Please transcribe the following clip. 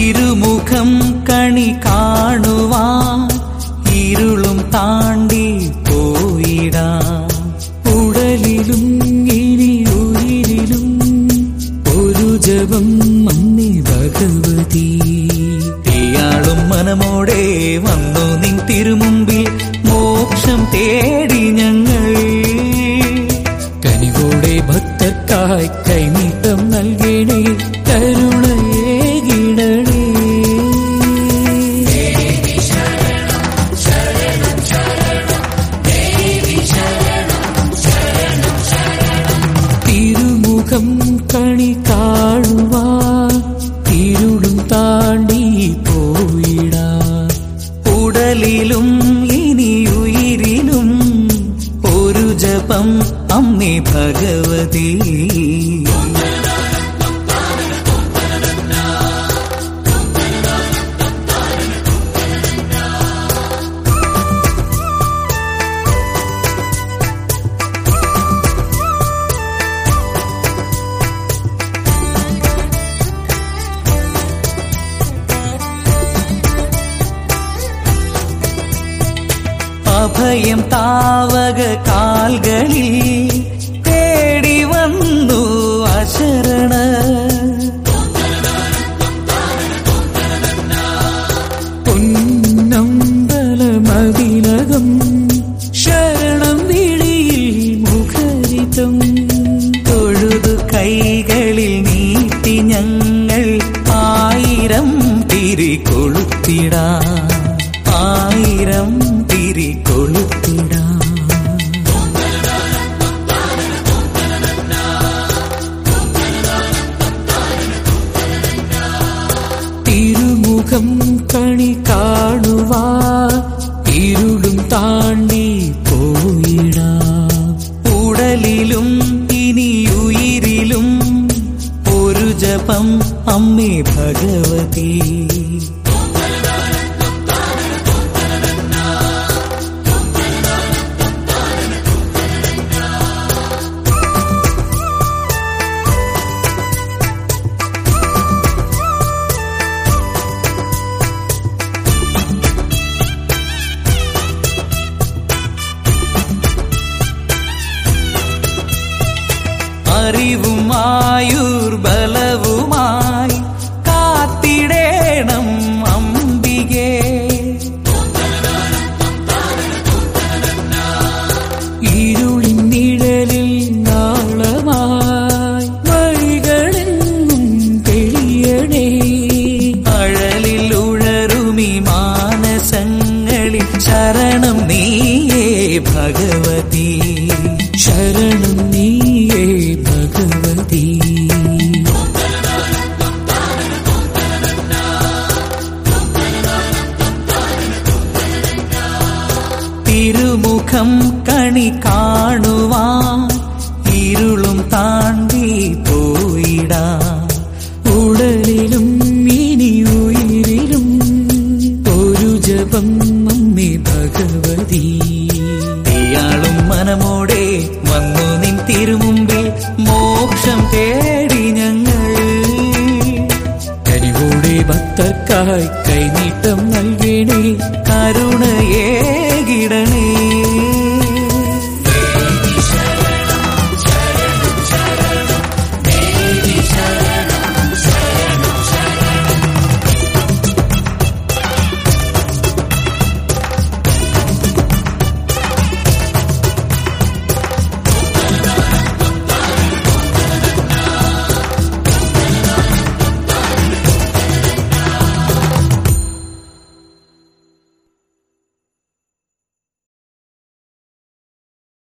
തിരുമുഖം കണി കാണുവാൻ ഇരുളും താണ്ടി പോയിടാം ഉടലിലും ഇനി ഉയിരിലും ഒരു ജപം മന്നി ഭഗവതി തീയാളും മനമോടെ വന്നു നിൻ തിരുമുമ്പിൽ മോക്ഷം തേടി ഞങ്ങൾ കനിവോടെ ഭക്തർക്കായി കൈനീട്ടം നൽകണേ കരുണയേകിടണേ തിരുമുഖം കണി കാണുവാൻ ഇരുളും താണ്ടി പോയിടാൻ ഉടലിലും ഇനി ഉയിരിലും ഒരു ജപം അമ്മേ ഭഗവതി അഭയം താവക കാൽകളിൽ തേടി വന്നു അശരണ പൊന്നമ്പലമതിലകം ശരണം വിളിയിൽ മുഖരിതം തൊഴുതു കൈകളിൽ നീട്ടി ഞങ്ങൾ ആയിരം തിരി കൊളുത്തിടാം ആയിരം തിരി കൊളുത്തിടാം തിരുമുഖം കണി കാണുവാ ഇരുളും താണ്ടി പോയിടാം ഉടലിലും ഇനി ഉയിരിലും ഒരു ജപം അമ്മേ ഭഗവതി അറിവും ആയുർബലവുമായി കാത്തിടേണം അംബികേ ഇരുളിൻ നിഴലിൽ നാളമായി വഴികളെന്നും തെളിയണേ അഴലിൽ ഉഴറുമി മാനസങ്ങളിൽ ശരണം നീയേ ഭഗവതി ശരണം നീയേ ഭഗവതി തിരുമുഖം കണി കാണുവാൻ ഇരുളും താണ്ടി പോയിടാം ഉടലിലും ഇനി ഉയിരിലും ഒരു ജപം അമ്മേ ഭഗവതി തീയാളും മനമോടെ വന്നു നിൻ തിരുമുമ്പിൽ മോക്ഷം തേടി ഞങ്ങൾ കരിവോടെ ഭക്തർക്കായി കൈ